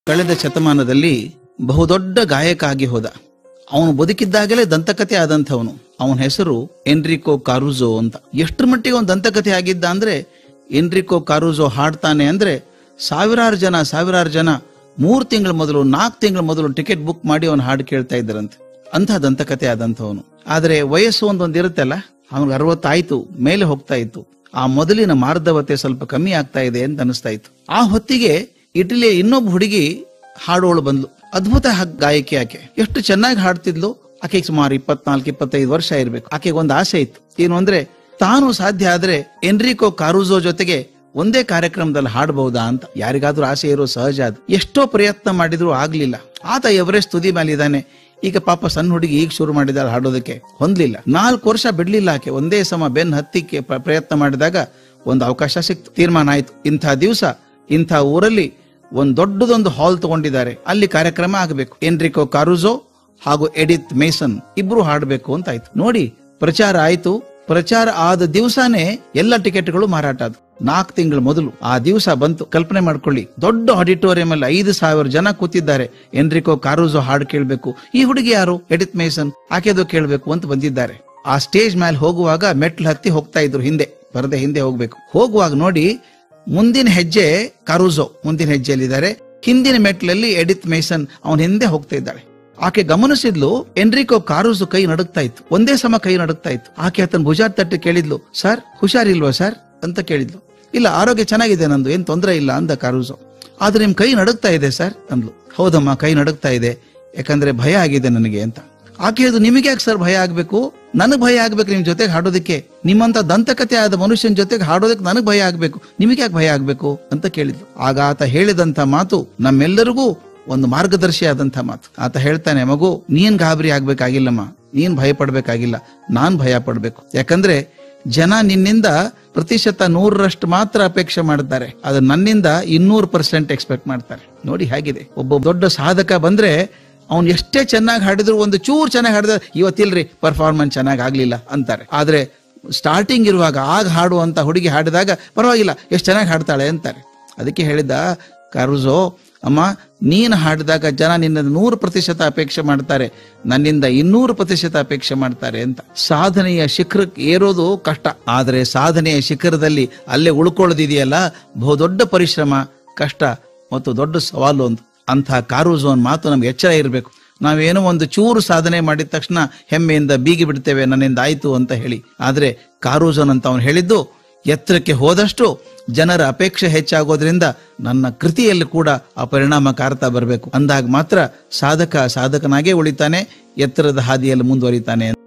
ಕಳೆದ ಶತಮಾನದಲ್ಲಿ ಬಹುದೊಡ್ಡ ಗಾಯಕ ಆಗಿ ಹೋದ ಅವನು ಬದುಕಿದ್ದಾಗಲೇ ದಂತಕಥೆ ಆದಂಥವನು ಅವನ ಹೆಸರು ಎನ್ರಿಕೋ ಕಾರುಜೋ ಅಂತ ಎಷ್ಟರ ಮಟ್ಟಿಗೆ ಅವನು ದಂತಕಥೆ ಆಗಿದ್ದ ಅಂದ್ರೆ ಎನ್ರಿಕೋ ಕಾರುಜೋ ಹಾಡ್ತಾನೆ ಅಂದ್ರೆ ಸಾವಿರಾರು ಜನ ಸಾವಿರಾರು ಜನ ಮೂರ್ ತಿಂಗಳ ಮೊದಲು ನಾಲ್ಕು ತಿಂಗಳ ಮೊದಲು ಟಿಕೆಟ್ ಬುಕ್ ಮಾಡಿ ಅವನು ಹಾಡು ಕೇಳ್ತಾ ಇದ್ದರಂತೆ ಅಂಥ ದಂತಕಥೆ ಆದಂಥವನು ಆದ್ರೆ ವಯಸ್ಸು ಒಂದೊಂದು ಇರುತ್ತಲ್ಲ ಅವನಿಗೆ ಅರವತ್ತಾಯ್ತು ಮೇಲೆ ಹೋಗ್ತಾ ಇತ್ತು ಆ ಮೊದಲಿನ ಮಾರ್ಧವತೆ ಸ್ವಲ್ಪ ಕಮ್ಮಿ ಆಗ್ತಾ ಇದೆ ಅಂತ ಅನಿಸ್ತಾ ಇತ್ತು ಆ ಹೊತ್ತಿಗೆ ಇಟಲಿಯ ಇನ್ನೊಬ್ಬ ಹುಡುಗಿ ಹಾಡೋಳು ಬಂದ್ಲು ಅದ್ಭುತ ಹ- ಗಾಯಕಿ ಆಕೆ ಎಷ್ಟು ಚೆನ್ನಾಗಿ ಹಾಡ್ತಿದ್ಲು ಆಕೆಗೆ ಸುಮಾರು ಇಪ್ಪತ್ನಾಲ್ಕು ಇಪ್ಪತ್ತೈದು ವರ್ಷ ಇರ್ಬೇಕು ಆಕೆಗೆ ಒಂದು ಆಸೆ ಇತ್ತು ಏನು ಅಂದ್ರೆ ತಾನು ಸಾಧ್ಯ ಆದ್ರೆ ಎನ್ರಿಕೋ ಕಾರುಜೋ ಜೊತೆಗೆ ಒಂದೇ ಕಾರ್ಯಕ್ರಮದಲ್ಲಿ ಹಾಡಬಹುದಾ ಅಂತ ಯಾರಿಗಾದ್ರೂ ಆಸೆ ಇರೋ ಸಹಜ ಅದು ಎಷ್ಟೋ ಪ್ರಯತ್ನ ಮಾಡಿದ್ರು ಆಗ್ಲಿಲ್ಲ ಆತ ಎವರೆಸ್ಟ್ ತುದಿ ಮೇಲಿದ್ದಾನೆ ಈಗ ಪಾಪ ಸಣ್ಣ ಹುಡುಗಿ ಈಗ ಶುರು ಮಾಡಿದಾಳೆ ಹಾಡೋದಕ್ಕೆ ಹೊಂದ್ಲಿಲ್ಲ ನಾಲ್ಕು ವರ್ಷ ಬಿಡ್ಲಿಲ್ಲ ಆಕೆ ಒಂದೇ ಸಮ ಬೆನ್ ಹತ್ತಿಕ್ಕೆ ಪ್ರ- ಪ್ರಯತ್ನ ಮಾಡಿದಾಗ ಒಂದು ಅವಕಾಶ ಸಿಕ್ತು ತೀರ್ಮಾನ ಆಯ್ತು ಇಂಥ ದಿವಸ ಇಂಥ ಊರಲ್ಲಿ ಒಂದ್ ದೊಡ್ಡದೊಂದು ಹಾಲ್ ತಗೊಂಡಿದ್ದಾರೆ ಅಲ್ಲಿ ಕಾರ್ಯಕ್ರಮ ಆಗಬೇಕು ಎನ್ರಿಕೋ ಕಾರುಜೋ ಹಾಗೂ ಎಡಿತ್ ಮೇಸನ್ ಇಬ್ರು ಹಾಡಬೇಕು ಅಂತ ಆಯ್ತು ನೋಡಿ ಪ್ರಚಾರ ಆಯ್ತು ಪ್ರಚಾರ ಆದ ದಿವಸನೇ ಎಲ್ಲ ಟಿಕೆಟ್ಗಳು ಮಾರಾಟ ಆದವು ನಾಲ್ಕು ತಿಂಗಳ ಮೊದಲು ಆ ದಿವಸ ಬಂತು ಕಲ್ಪನೆ ಮಾಡ್ಕೊಳ್ಳಿ ದೊಡ್ಡ ಆಡಿಟೋರಿಯಂ ಅಲ್ಲಿ ಐದು ಸಾವಿರ ಜನ ಕೂತಿದ್ದಾರೆ ಎನ್ರಿಕೋ ಕಾರುಜೋ ಹಾಡು ಕೇಳಬೇಕು ಈ ಹುಡುಗಿ ಯಾರು ಎಡಿತ್ ಮೇಸನ್ ಆಕೆದು ಕೇಳಬೇಕು ಅಂತ ಬಂದಿದ್ದಾರೆ ಆ ಸ್ಟೇಜ್ ಮೇಲೆ ಹೋಗುವಾಗ ಮೆಟ್ಲು ಹತ್ತಿ ಹೋಗ್ತಾ ಇದ್ರು ಹಿಂದೆ ಬರದೆ ಹಿಂದೆ ಹೋಗ್ಬೇಕು ಹೋಗುವಾಗ ನೋಡಿ ಮುಂದಿನ ಹೆಜ್ಜೆ ಕಾರುಜೋ ಮುಂದಿನ ಹೆಜ್ಜೆಯಲ್ಲಿದ್ದಾರೆ ಹಿಂದಿನ ಮೆಟ್ಲಲ್ಲಿ ಎಡಿತ್ ಮೇಸನ್ ಅವನ ಹಿಂದೆ ಹೋಗ್ತಾ ಇದ್ದಾಳೆ ಆಕೆ ಗಮನಿಸಿದ್ಲು ಎನ್ರಿಕೋ ಕಾರುಜು ಕೈ ನಡುಗ್ತಾ ಇತ್ತು ಒಂದೇ ಸಮ ಕೈ ನಡುಗ್ತಾ ಇತ್ತು ಆಕೆ ಆತನ ಭುಜ ತಟ್ಟಿ ಕೇಳಿದ್ಲು ಸರ್ ಹುಷಾರಿಲ್ವಾ ಸರ್ ಅಂತ ಕೇಳಿದ್ಲು ಇಲ್ಲ ಆರೋಗ್ಯ ಚೆನ್ನಾಗಿದೆ ನಂದು ಏನ್ ತೊಂದರೆ ಇಲ್ಲ ಅಂದ ಕಾರುಜೋ ಆದ್ರೆ ನಿಮ್ ಕೈ ನಡುಗ್ತಾ ಇದೆ ಸರ್ ಅಂದ್ಲು ಹೌದಮ್ಮ ಕೈ ನಡುಗ್ತಾ ಇದೆ ಯಾಕಂದ್ರೆ ಭಯ ಆಗಿದೆ ನನಗೆ ಅಂತ ಆಕೆ ಅದು ನಿಮಗೆ ಯಾಕೆ ಸರ್ ಭಯ ಆಗ್ಬೇಕು ನನಗ್ ಭಯ ಆಗ್ಬೇಕು ನಿಮ್ ಜೊತೆಗೆ ಹಾಡೋದಕ್ಕೆ ನಿಮ್ಮಂತ ದಂತಕತೆ ಆದ ಮನುಷ್ಯನ ಜೊತೆಗೆ ಹಾಡೋದಕ್ಕೆ ನನಗ್ ಭಯ ಆಗ್ಬೇಕು ನಿಮಗೆ ಯಾಕೆ ಭಯ ಆಗ್ಬೇಕು ಅಂತ ಕೇಳಿದ್ಲು ಆಗ ಆತ ಹೇಳಿದಂತ ಮಾತು ನಮ್ಮೆಲ್ಲರಿಗೂ ಒಂದು ಮಾರ್ಗದರ್ಶಿ ಆದಂತ ಮಾತು ಆತ ಹೇಳ್ತಾನೆ ಮಗು ನೀನ್ ಗಾಬರಿ ಆಗ್ಬೇಕಾಗಿಲ್ಲಮ್ಮ ನೀನ್ ಭಯ ಪಡ್ಬೇಕಾಗಿಲ್ಲ ನಾನ್ ಭಯ ಪಡ್ಬೇಕು ಯಾಕಂದ್ರೆ ಜನ ನಿನ್ನಿಂದ ಪ್ರತಿಶತ ನೂರರಷ್ಟು ಮಾತ್ರ ಅಪೇಕ್ಷೆ ಮಾಡ್ತಾರೆ ಅದು ನನ್ನಿಂದ ಇನ್ನೂರು ಪರ್ಸೆಂಟ್ ಎಕ್ಸ್ಪೆಕ್ಟ್ ಮಾಡ್ತಾರೆ ನೋಡಿ ಹೇಗಿದೆ ಒಬ್ಬ ದೊಡ್ಡ ಸಾಧಕ ಬಂದ್ರೆ ಅವ್ನು ಎಷ್ಟೇ ಚೆನ್ನಾಗಿ ಹಾಡಿದ್ರು ಒಂದು ಚೂರು ಚೆನ್ನಾಗಿ ಹಾಡಿದ್ರೆ ಇವತ್ತಿಲ್ರಿ ಪರ್ಫಾರ್ಮೆನ್ಸ್ ಚೆನ್ನಾಗಿ ಆಗ್ಲಿಲ್ಲ ಅಂತಾರೆ ಆದ್ರೆ ಸ್ಟಾರ್ಟಿಂಗ್ ಇರುವಾಗ ಆಗ ಹಾಡುವಂತ ಹುಡುಗಿ ಹಾಡಿದಾಗ ಪರವಾಗಿಲ್ಲ ಎಷ್ಟು ಚೆನ್ನಾಗಿ ಹಾಡ್ತಾಳೆ ಅಂತಾರೆ ಅದಕ್ಕೆ ಹೇಳಿದ ಕಾರುಜೋ ಅಮ್ಮ ನೀನು ಹಾಡಿದಾಗ ಜನ ನಿನ್ನ ನೂರು ಪ್ರತಿಶತ ಅಪೇಕ್ಷೆ ಮಾಡ್ತಾರೆ ನನ್ನಿಂದ ಇನ್ನೂರು ಪ್ರತಿಶತ ಅಪೇಕ್ಷೆ ಮಾಡ್ತಾರೆ ಅಂತ ಸಾಧನೆಯ ಶಿಖರಕ್ಕೆ ಏರೋದು ಕಷ್ಟ ಆದರೆ ಸಾಧನೆಯ ಶಿಖರದಲ್ಲಿ ಅಲ್ಲೇ ಉಳ್ಕೊಳ್ಳೋದಿದೆಯಲ್ಲ ಬಹುದೊಡ್ಡ ಪರಿಶ್ರಮ ಕಷ್ಟ ಮತ್ತು ದೊಡ್ಡ ಸವಾಲು ಒಂದು ಅಂಥ ಕಾರುಜೋನ್ ಮಾತು ನಮ್ಗೆ ಎಚ್ಚರ ಇರಬೇಕು ನಾವೇನೋ ಒಂದು ಚೂರು ಸಾಧನೆ ಮಾಡಿದ ತಕ್ಷಣ ಹೆಮ್ಮೆಯಿಂದ ಬೀಗಿ ಬಿಡ್ತೇವೆ ನನ್ನಿಂದ ಆಯ್ತು ಅಂತ ಹೇಳಿ ಆದ್ರೆ ಕಾರುಜೋನ್ ಅಂತ ಅವನು ಹೇಳಿದ್ದು ಎತ್ತರಕ್ಕೆ ಹೋದಷ್ಟು ಜನರ ಅಪೇಕ್ಷೆ ಹೆಚ್ಚಾಗೋದ್ರಿಂದ ನನ್ನ ಕೃತಿಯಲ್ಲಿ ಕೂಡ ಆ ಪರಿಣಾಮ ಕಾರ್ತಾ ಬರಬೇಕು ಅಂದಾಗ ಮಾತ್ರ ಸಾಧಕ ಸಾಧಕನಾಗೇ ಉಳಿತಾನೆ ಎತ್ತರದ ಹಾದಿಯಲ್ಲಿ ಮುಂದುವರಿತಾನೆ